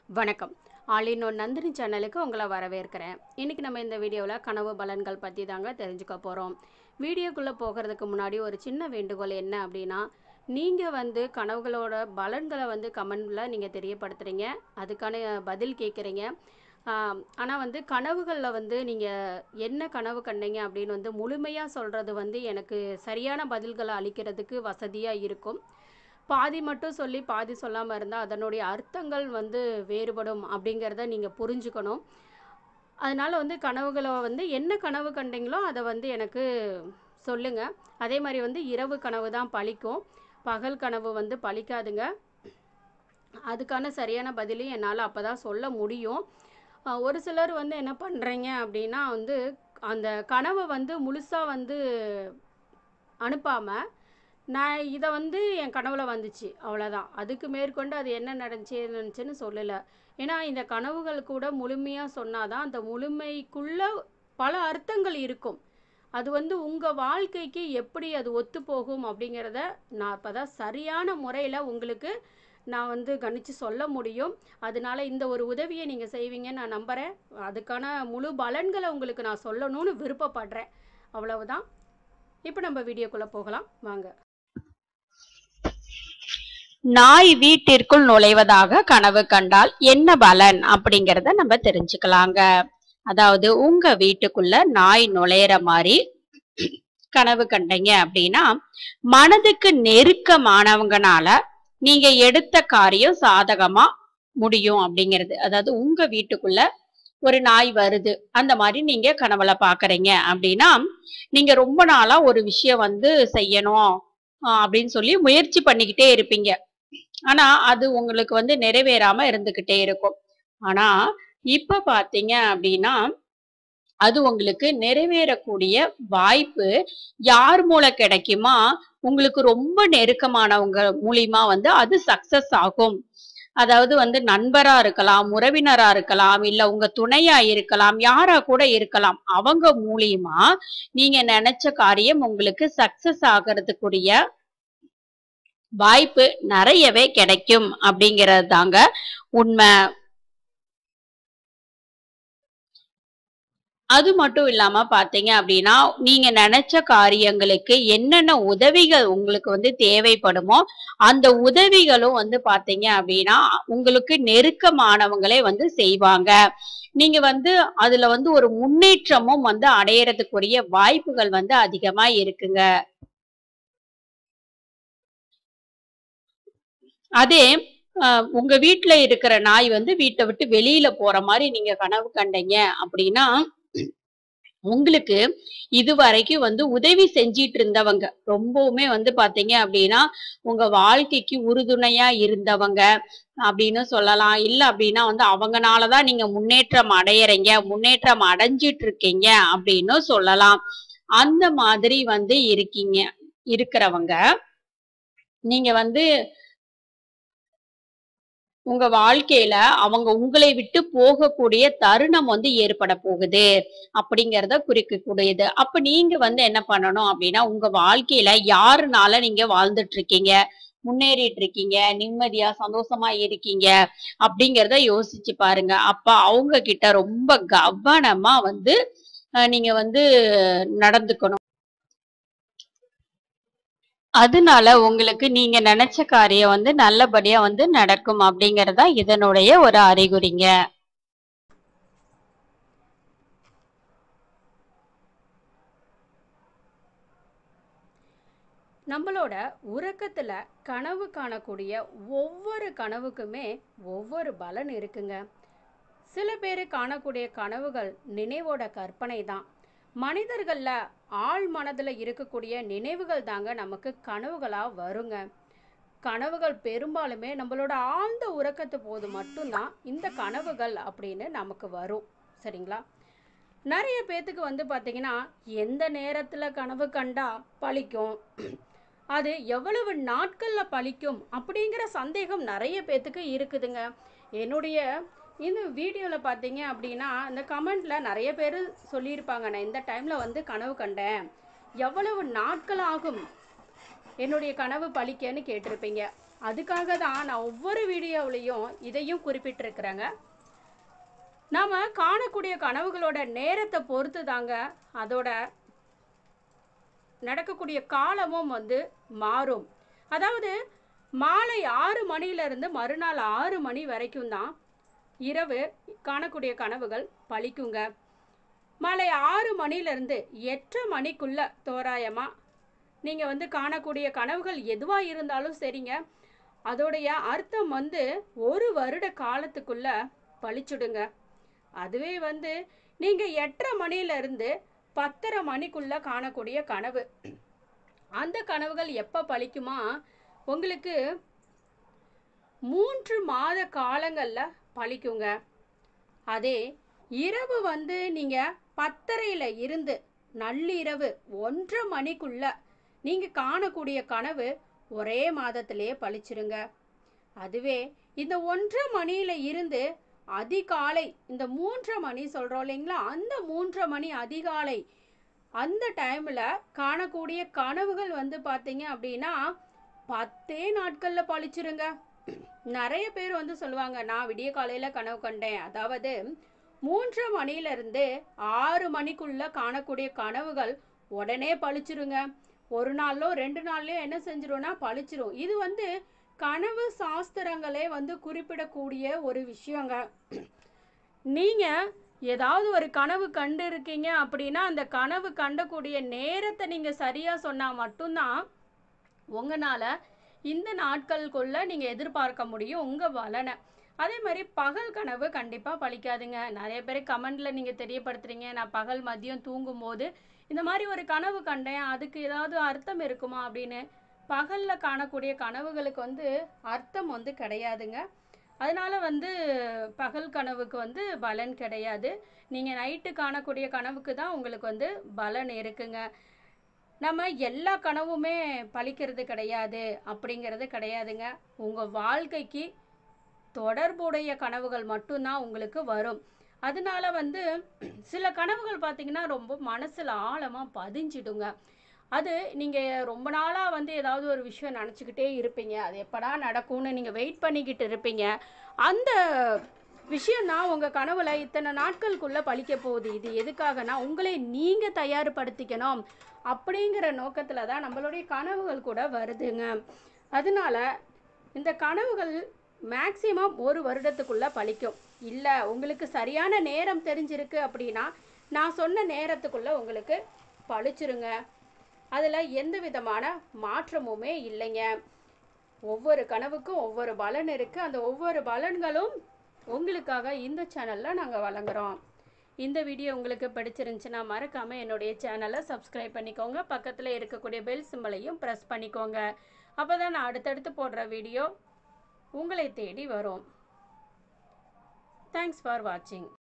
வணக்கம் ஆலினோ நந்தினி சேனலுக்கு உங்களை வரவேற்கிறேன் இன்றைக்கி நம்ம இந்த வீடியோவில் கனவு பலன்கள் பற்றி தாங்க தெரிஞ்சுக்க போகிறோம் வீடியோக்குள்ளே போகிறதுக்கு முன்னாடி ஒரு சின்ன வேண்டுகோள் என்ன அப்படின்னா நீங்கள் வந்து கனவுகளோட பலன்களை வந்து கமெண்டில் நீங்கள் தெரியப்படுத்துகிறீங்க அதுக்கான பதில் கேட்குறீங்க ஆனால் வந்து கனவுகளில் வந்து நீங்கள் என்ன கனவு கண்டீங்க அப்படின்னு வந்து முழுமையாக சொல்கிறது வந்து எனக்கு சரியான பதில்களை அளிக்கிறதுக்கு வசதியாக இருக்கும் பாதி மட்டும் சொல்லி பாதி சொல்லாமல் இருந்தால் அதனுடைய அர்த்தங்கள் வந்து வேறுபடும் அப்படிங்கிறத நீங்கள் புரிஞ்சுக்கணும் அதனால் வந்து கனவுகளை வந்து என்ன கனவு கண்டீங்களோ அதை வந்து எனக்கு சொல்லுங்கள் அதே மாதிரி வந்து இரவு கனவு தான் பழிக்கும் பகல் கனவு வந்து பழிக்காதுங்க அதுக்கான சரியான பதிலையும் என்னால் அப்போ தான் சொல்ல முடியும் அஹ் ஒரு சிலர் வந்து என்ன பண்ணுறீங்க அப்படின்னா வந்து அந்த கனவை வந்து முழுசாக வந்து அனுப்பாமல் நான் இதை வந்து என் கனவுல வந்துச்சு அவ்வளோதான் அதுக்கு மேற்கொண்டு அது என்ன நடந்துச்சு ஏது நடந்துச்சுன்னு சொல்லலை ஏன்னா இந்த கனவுகள் கூட முழுமையாக சொன்னாதான் அந்த முழுமைக்குள்ள பல அர்த்தங்கள் இருக்கும் அது வந்து உங்கள் வாழ்க்கைக்கு எப்படி அது ஒத்து போகும் அப்படிங்கிறத நான் இப்போ தான் சரியான முறையில் உங்களுக்கு நான் வந்து கணிச்சு சொல்ல முடியும் அதனால இந்த ஒரு உதவியை நீங்கள் செய்வீங்கன்னு நான் நம்புகிறேன் அதுக்கான முழு பலன்களை உங்களுக்கு நான் சொல்லணும்னு விருப்பப்படுறேன் அவ்வளவுதான் இப்போ நம்ம வீடியோக்குள்ளே போகலாம் வாங்க நாய் வீட்டிற்குள் நுழைவதாக கனவு கண்டால் என்ன பலன் அப்படிங்கறத நம்ம தெரிஞ்சுக்கலாங்க அதாவது உங்க வீட்டுக்குள்ள நாய் நுழையிற மாதிரி கனவு கண்டீங்க அப்படின்னா மனதுக்கு நெருக்கமானவங்கனால நீங்க எடுத்த காரியம் சாதகமா முடியும் அப்படிங்கிறது அதாவது உங்க வீட்டுக்குள்ள ஒரு நாய் வருது அந்த மாதிரி நீங்க கனவுல பாக்குறீங்க அப்படின்னா நீங்க ரொம்ப நாளா ஒரு விஷயம் வந்து செய்யணும் ஆஹ் அப்படின்னு சொல்லி முயற்சி பண்ணிக்கிட்டே இருப்பீங்க ஆனா அது உங்களுக்கு வந்து நிறைவேறாம இருந்துகிட்டே இருக்கும் ஆனா இப்ப பாத்தீங்க அப்படின்னா அது உங்களுக்கு நிறைவேறக்கூடிய வாய்ப்பு யார் மூலம் கிடைக்குமா உங்களுக்கு ரொம்ப நெருக்கமானவங்க மூலியமா வந்து அது சக்சஸ் ஆகும் அதாவது வந்து நண்பரா இருக்கலாம் உறவினரா இருக்கலாம் இல்ல உங்க துணையா இருக்கலாம் யாரா கூட இருக்கலாம் அவங்க மூலியமா நீங்க நினைச்ச காரியம் உங்களுக்கு சக்சஸ் ஆகிறதுக்குரிய வாய்ப்பு நிறையவே கிடைக்கும் அப்படிங்கிறது தாங்க உண்மை அது மட்டும் இல்லாம பாத்தீங்க அப்படின்னா நீங்க நினைச்ச காரியங்களுக்கு என்னென்ன உதவிகள் உங்களுக்கு வந்து தேவைப்படுமோ அந்த உதவிகளும் வந்து பாத்தீங்க அப்படின்னா உங்களுக்கு நெருக்கமானவங்களே வந்து செய்வாங்க நீங்க வந்து அதுல வந்து ஒரு முன்னேற்றமும் வந்து அடையறதுக்குரிய வாய்ப்புகள் வந்து அதிகமா இருக்குங்க அதே அஹ், உங்க வீட்ல இருக்கிற நாய் வந்து வீட்டை விட்டு வெளியில போற மாதிரி நீங்க கனவு கண்டீங்க அப்படின்னா உங்களுக்கு இது வரைக்கும் வந்து உதவி செஞ்சிட்டு இருந்தவங்க ரொம்பவுமே வந்து பாத்தீங்க அப்படின்னா உங்க வாழ்க்கைக்கு உறுதுணையா இருந்தவங்க அப்படின்னு சொல்லலாம் இல்ல அப்படின்னா வந்து அவங்கனாலதான் நீங்க முன்னேற்றம் அடையறீங்க முன்னேற்றம் அடைஞ்சிட்டு இருக்கீங்க அப்படின்னு சொல்லலாம் அந்த மாதிரி வந்து இருக்கீங்க இருக்கிறவங்க நீங்க வந்து உங்க வாழ்க்கையில அவங்க உங்களை விட்டு போகக்கூடிய தருணம் வந்து ஏற்பட போகுது அப்படிங்கறத குறிக்கக்கூடியது அப்ப நீங்க வந்து என்ன பண்ணணும் அப்படின்னா உங்க வாழ்க்கையில யாருனால நீங்க வாழ்ந்துட்டு இருக்கீங்க முன்னேறிட்டு இருக்கீங்க நிம்மதியா சந்தோஷமா இருக்கீங்க அப்படிங்கறத யோசிச்சு பாருங்க அப்ப அவங்க கிட்ட ரொம்ப கவனமா வந்து அஹ், நீங்க வந்து நடந்துக்கணும் அதனால உங்களுக்கு நீங்க நினைச்ச காரியம் வந்து நல்லபடியா வந்து நடக்கும் அப்படிங்கறதா இதனுடைய ஒரு அறிகுறிங்க நம்மளோட உறக்கத்தில் கனவு காணக்கூடிய ஒவ்வொரு கனவுக்குமே ஒவ்வொரு பலன் இருக்குங்க சில பேர் காணக்கூடிய கனவுகள் நினைவோட கற்பனை தான் மனிதர்களில் ஆழ் மனதில் இருக்கக்கூடிய நினைவுகள் தாங்க நமக்கு கனவுகளாக வருங்க கனவுகள் பெரும்பாலுமே நம்மளோட ஆழ்ந்த உறக்கத்து போது மட்டும்தான் இந்த கனவுகள் அப்படின்னு நமக்கு வரும் சரிங்களா நிறைய பேத்துக்கு வந்து பார்த்தீங்கன்னா எந்த நேரத்தில் கனவு கண்டா பழிக்கும் அது எவ்வளவு நாட்களில் பழிக்கும் அப்படிங்கிற சந்தேகம் நிறைய பேத்துக்கு இருக்குதுங்க என்னுடைய இந்த வீடியோவில் பார்த்தீங்க அப்படின்னா இந்த கமெண்ட்டில் நிறைய பேர் சொல்லியிருப்பாங்க நான் இந்த டைமில் வந்து கனவு கண்டேன் எவ்வளவு நாட்கள் ஆகும் என்னுடைய கனவு பழிக்கன்னு கேட்டிருப்பீங்க அதுக்காக தான் நான் ஒவ்வொரு வீடியோவிலையும் இதையும் குறிப்பிட்டிருக்கிறேங்க நாம் காணக்கூடிய கனவுகளோட நேரத்தை பொறுத்து தாங்க அதோட நடக்கக்கூடிய காலமும் வந்து மாறும் அதாவது மாலை ஆறு மணியிலிருந்து மறுநாள் ஆறு மணி வரைக்கும் தான் இரவு காணக்கூடிய கனவுகள் பலிக்குங்க மாலை ஆறு மணிலேருந்து எட்டு மணிக்குள்ள தோராயமாக நீங்கள் வந்து காணக்கூடிய கனவுகள் எதுவாக இருந்தாலும் சரிங்க அதோடைய அர்த்தம் வந்து ஒரு வருட காலத்துக்குள்ள பழிச்சுடுங்க அதுவே வந்து நீங்கள் எட்டரை மணியிலிருந்து பத்தரை மணிக்குள்ள காணக்கூடிய கனவு அந்த கனவுகள் எப்போ பலிக்குமா உங்களுக்கு மூன்று மாத காலங்களில் பலிக்குங்க அதே இரவு வந்து நீங்கள் பத்தரையில் இருந்து நள்ளிரவு ஒன்றரை மணிக்குள்ள நீங்கள் காணக்கூடிய கனவு ஒரே மாதத்திலே பழிச்சிருங்க அதுவே இந்த ஒன்றரை மணியில் இருந்து அதிகாலை இந்த மூன்றரை மணி சொல்கிறோம் இல்லைங்களா அந்த மூன்றரை மணி அதிகாலை அந்த டைமில் காணக்கூடிய கனவுகள் வந்து பார்த்தீங்க அப்படின்னா பத்தே நாட்களில் பழிச்சிருங்க நிறைய பேர் வந்து சொல்லுவாங்க நான் விடிய காலையில் கனவு கண்டேன் அதாவது மூன்று மணியிலிருந்து ஆறு மணிக்குள்ள காணக்கூடிய கனவுகள் உடனே பழிச்சிருங்க ஒரு நாளோ ரெண்டு நாள்லயோ என்ன செஞ்சிரும்னா பழிச்சிரும் இது வந்து கனவு சாஸ்திரங்களே வந்து குறிப்பிடக்கூடிய ஒரு விஷயங்க நீங்க ஏதாவது ஒரு கனவு கண்டு இருக்கீங்க அப்படின்னா அந்த கனவு கண்டக்கூடிய நேரத்தை நீங்க சரியா சொன்னா மட்டும்தான் உங்களால இந்த நாட்களுக்குள்ள நீங்க எதிர்பார்க்க முடியும் உங்க பலனை அதே மாதிரி பகல் கனவு கண்டிப்பாக பழிக்காதுங்க நிறைய பேர் கமெண்ட்ல நீங்கள் தெரியப்படுத்துறீங்க நான் பகல் மதியம் தூங்கும்போது இந்த மாதிரி ஒரு கனவு கண்டேன் அதுக்கு ஏதாவது அர்த்தம் இருக்குமா அப்படின்னு பகலில் காணக்கூடிய கனவுகளுக்கு வந்து அர்த்தம் வந்து கிடையாதுங்க அதனால வந்து பகல் கனவுக்கு வந்து பலன் கிடையாது நீங்கள் நைட்டு காணக்கூடிய கனவுக்கு தான் உங்களுக்கு வந்து பலன் இருக்குங்க நம்ம எல்லா கனவுமே பழிக்கிறது கிடையாது அப்படிங்கிறது கிடையாதுங்க உங்கள் வாழ்க்கைக்கு தொடர்புடைய கனவுகள் மட்டும்தான் உங்களுக்கு வரும் அதனால வந்து சில கனவுகள் பார்த்தீங்கன்னா ரொம்ப மனசில் ஆழமாக பதிஞ்சிடுங்க அது நீங்கள் ரொம்ப நாளாக வந்து ஏதாவது ஒரு விஷயம் நினச்சிக்கிட்டே இருப்பீங்க அது எப்படா நடக்கும்னு நீங்கள் வெயிட் பண்ணிக்கிட்டு இருப்பீங்க அந்த விஷயம்தான் உங்கள் கனவுல இத்தனை நாட்களுக்குள்ளே பழிக்க போகுது இது எதுக்காகனா உங்களை நீங்கள் தயார்படுத்திக்கணும் அப்படிங்கிற நோக்கத்தில் தான் நம்மளுடைய கனவுகள் கூட வருதுங்க அதனால இந்த கனவுகள் மேக்சிமம் ஒரு வருடத்துக்குள்ளே பழிக்கும் இல்லை உங்களுக்கு சரியான நேரம் தெரிஞ்சிருக்கு அப்படின்னா நான் சொன்ன நேரத்துக்குள்ளே உங்களுக்கு பழிச்சிருங்க அதில் எந்த விதமான மாற்றமுமே இல்லைங்க ஒவ்வொரு கனவுக்கும் ஒவ்வொரு பலன் இருக்குது அந்த ஒவ்வொரு பலன்களும் உங்களுக்காக இந்த சேனலில் நாங்கள் வழங்குறோம் இந்த வீடியோ உங்களுக்கு பிடிச்சிருந்துச்சுன்னா மறக்காமல் என்னுடைய சேனலை சப்ஸ்கிரைப் பண்ணிக்கோங்க பக்கத்தில் இருக்கக்கூடிய பெல் சிம்பலையும் ப்ரெஸ் பண்ணிக்கோங்க அப்போ தான் நான் அடுத்தடுத்து போடுற வீடியோ உங்களை தேடி வரும் தேங்க்ஸ் ஃபார் வாட்சிங்